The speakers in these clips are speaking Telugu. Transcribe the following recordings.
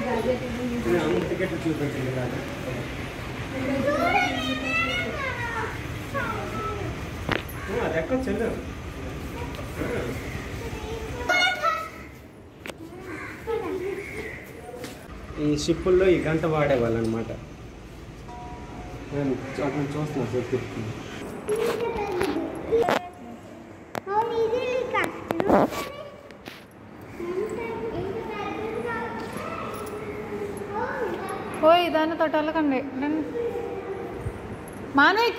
అన్ని టికెట్లు చూపించండి ఇలాగా. ఆ, అది ఎక్కడ చెల్లు ఈ షిప్పుల్లో ఈ గంట వాడేవాళ్ళు అనమాట నేను అక్కడ చూస్తున్నా సార్ తిప్పుతుంది ఓయ్ దాన్ని తొట్టలకండి మానిక్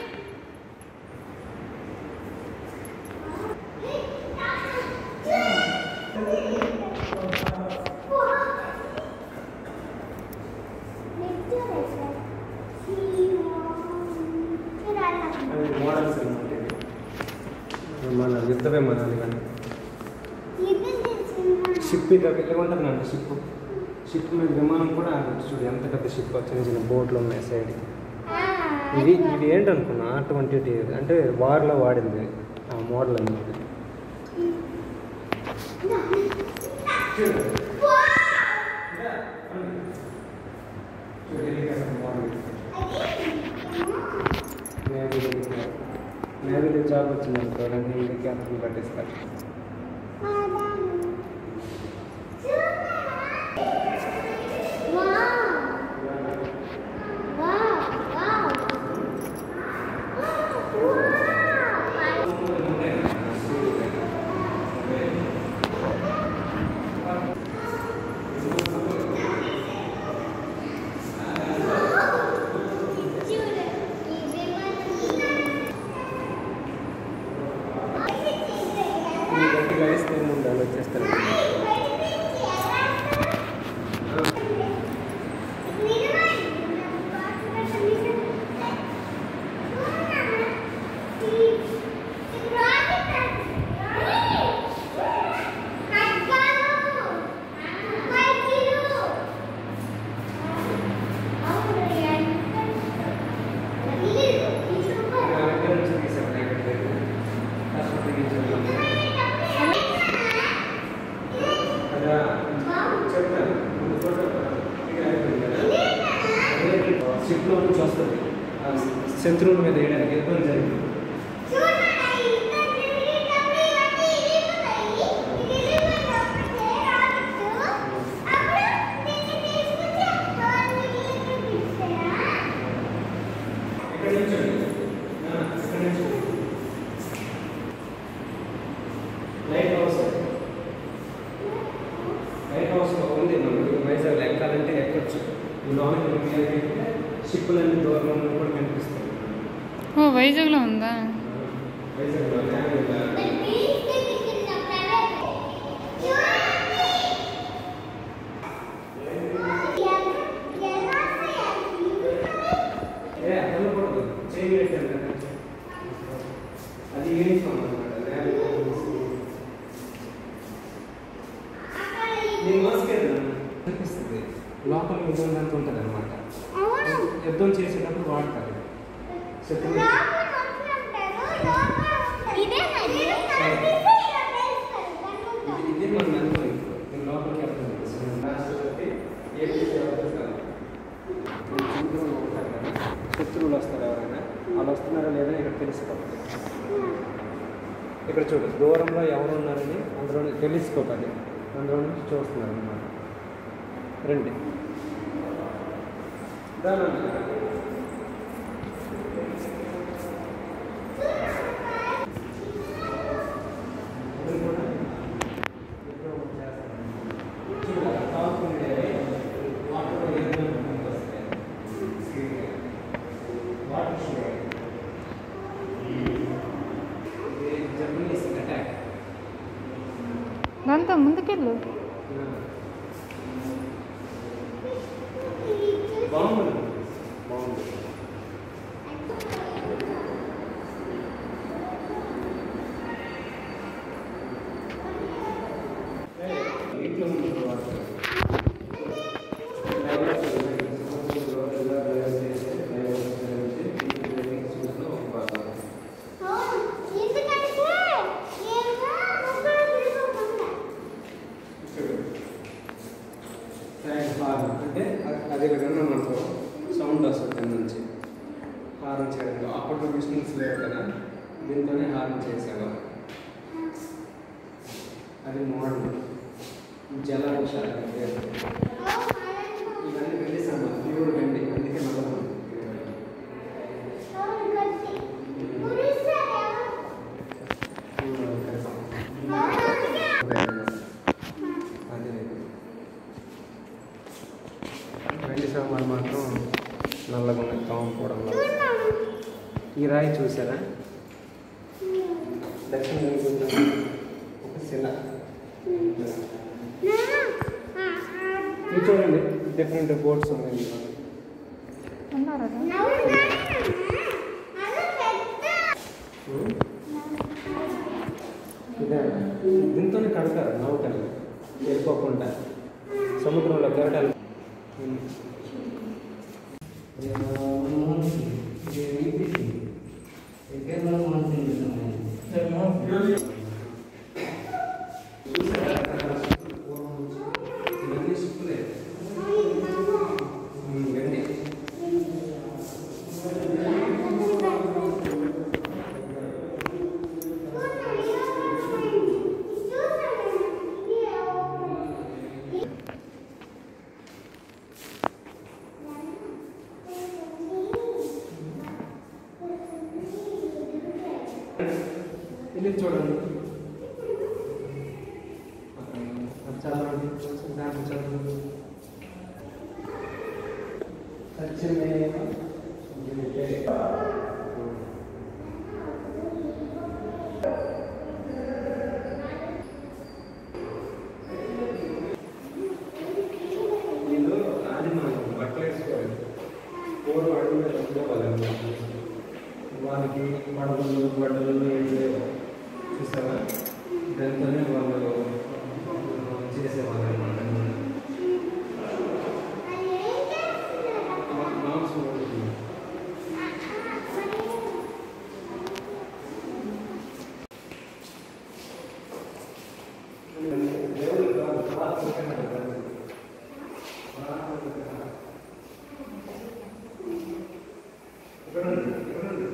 అది మోడల్స్ అనమాట ఇది మన యుద్ధ విమానాలు కానీ షిప్ ఇట్లా ఇట్లా ఉంటుంది నాన్న షిప్ షిప్ మీద విమానం కూడా ఆగొచ్చు చూడు ఎంత పెద్ద షిప్ చిన్న చిన్న బోట్లు ఉన్నాయి సైడ్ ఇది ఇది ఏంటనుకున్నా ట్వంటీ అంటే వార్లో వాడింది ఆ మోడల్ అనేది నేవీలో జాబ్ వచ్చింది అనుకో నేవీ క్యాప్టెన్ పట్టిస్తారు ఈ గట్టిగా వేస్తే ముందు వచ్చేస్తారు షిప్లో నుంచి వస్తుంది శత్రువుల మీద వేయడానికి యుద్ధం జరిగింది ఇక్కడ నుంచి ఇక్కడ నుంచి లైట్ హౌస్ లైట్ హౌస్ ఉంది మనకి వైజాగ్ ఎక్కాలంటే ఎక్కొచ్చు ఈ లోపలికి షిప్పులన్నీ దూరంలో కూడా కనిపిస్తాయి ఓ వైజాగ్లో ఉందా వైజాగ్లో ఫ్యామిలీలో ఏ వెళ్ళకూడదు చేయలేదు కదా అది యూనిఫామ్ అనమాట నేను మోసుకెళ్ళి అనిపిస్తుంది లోపల యుద్ధం అంతా ఉంటుంది అనమాట యుద్ధం చేసేటప్పుడు వాడతారు శత్రువు ఇది- ఇది మన అనుభవం ఇప్పుడు. నేను లోపలికి వెళ్తాను రాష్ట్రపతి ఏపీ చేస్తారు శత్రువులు ఉంటారు కదా శత్రువులు వస్తారు ఎవరైనా వాళ్ళు వస్తున్నారా లేదా ఇక్కడ తెలుసుకోవాలి ఇక్కడ చూడు దూరంలో ఎవరు ఉన్నారని అందులో తెలుసుకోవాలి అందులో నుంచి చూస్తున్నారు అన్నమాట రండి దాని జపనీస్ అటాక్ దాంతో ముందుకెళ్ళు బాగుంది బాగుంది ఇంట్లో ముందు వాడతారు. ట్యాంక్ హార్న్ అంటే అ- అది విధంగా మనకు సౌండ్ వస్తుంది దాని నుంచి హార్న్ చేయడంలో అప్పట్లో మిషన్స్ లేవు కదా దీంతోనే హార్న్ చేసేవారు అది మోడల్ జలవృష అని పేరు. ఇవన్నీ వెండి సామాన్ ప్యూర్ వెండి అందుకే నల్లగా అదే వెండి సామాన్ మాత్రం నల్లగా ఉన్నాయి తోముకోవడంలో ఈ రాయి చూసారా దక్షిణ కనిపిస్తున్న ఒక శిల ఇది చూడండి డిఫరెంట్ బోర్డ్స్ ఉన్నాయి ఇందులో. ఉన్నారా ఉం? ఇదే దీంతోనే కడతారు నౌకలు వెళ్ళిపోకుండా సముద్రంలో కెరటాలు ఉం. ఇవన్నీ షిప్పులే. ఉం, వెండి ఇది చూడండి అది చదవండి కొంచెం దాంట్లో చదవండి సత్యమేవ జయతే. వీళ్ళు ఆది మనం బట్టలు వేసుకోవాలి పూర్వం అడుగు మీద ఉండేవాళ్ళు వాళ్ళకి పడవలు బట్టలు ఏం లేవు చూసావా దాంతోనే వాళ్ళు చేసేవాళ్ళు అనమాట మాంసం వండుతుంది. దేవుడు కాదు, ప్రార్థన కాదు. ప్రార్థన కాదు. ఇక్కడ ఉంది, ఇక్కడ ఉంది.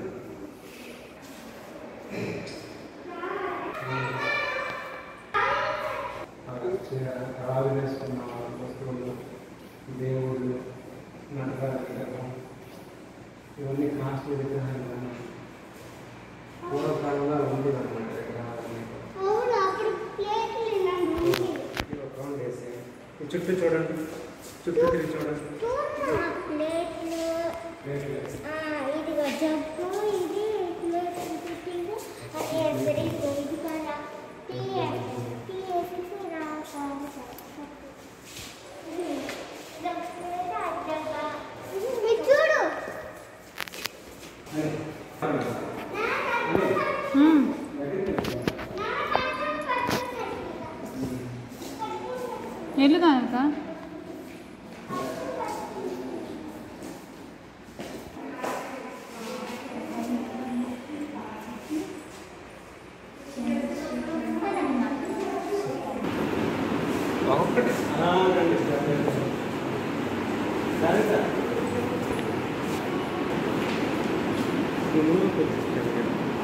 రావి వేసుకున్న వస్తువులు దేవుళ్ళు నటరాజ విగ్రహం ఇవన్నీ కాస్ట్లీ విగ్రహాలు ఉన్నాయి పూర్వకాలంలో అలా ఉండేది అనమాట విగ్రహాలన్నీ ఇది ఒక రౌండ్ వేసి ఈ చుట్టూ చూడండి చుట్టూ తిరిగి చూడండి ప్లేట్లు వేసి. ఇదిగో జబ్బు ఇది ప్లేట్ ఫిట్టింగ్ అది ఎవ్రీ ఇది కదా టీ టీ వేసి రావాలి చూడు ఉమ్. వెళ్దాక ఒక్కటి అలాగండి సరే సార్ ఈ ముందు కూర్చోండి.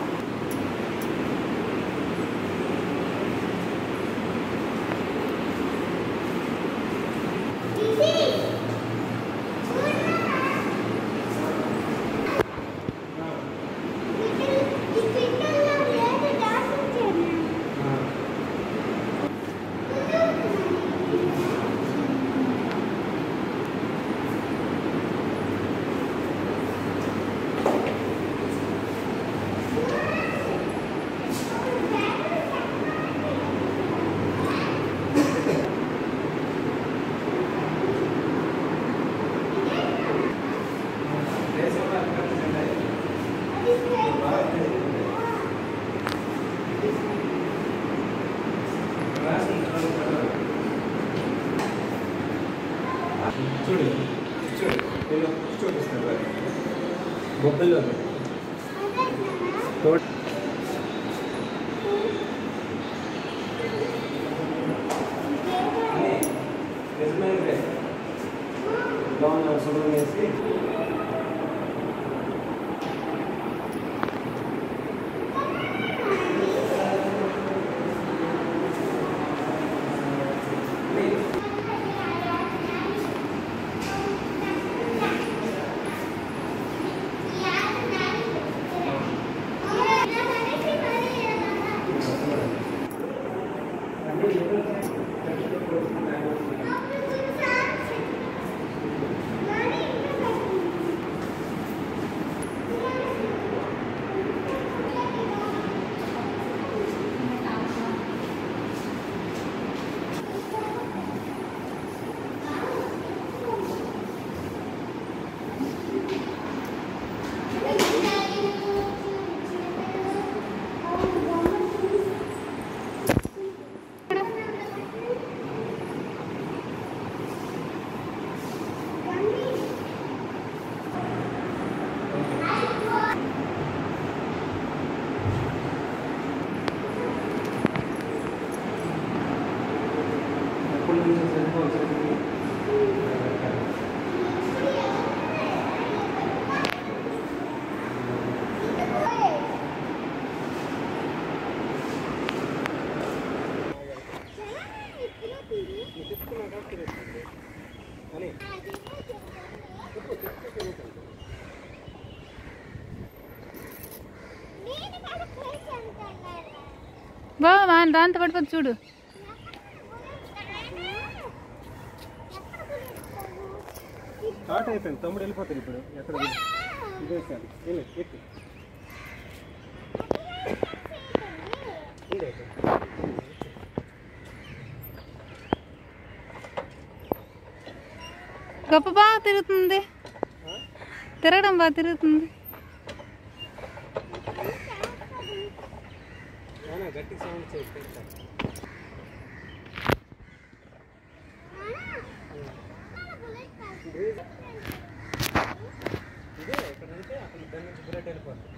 ఆ, దేశంలో అక్కడ ఉన్నాయి. భారతదేశంలో ఉన్నాయి. రాసిన తర్వాత చూడు చూడు నేను చూపిస్తాను బొబ్బల్లో తోట నిజమైనదే లోన సుడులు వేసి ఎప్పుడు నుంచి సరిపోవచ్చు అని బాబా మా- దాంతో పడిపోతుంది చూడు స్టార్ట్ అయిపోయింది తమ్ముడు వెళ్ళిపోతాడు ఇప్పుడు ఎక్కడ ఇదేసాడు వెళ్ళి ఎక్కి ఉండే. గొప్ప బాగా తిరుగుతుంది తిరగడం బాగా తిరుగుతుంది నాన్న గట్టి సౌండ్ చేయి పెడతా. ఇదే ఇక్కడ నుంచి అక్కడ దాని నుంచి బుల్లెట్ వెళ్ళిపోతుంది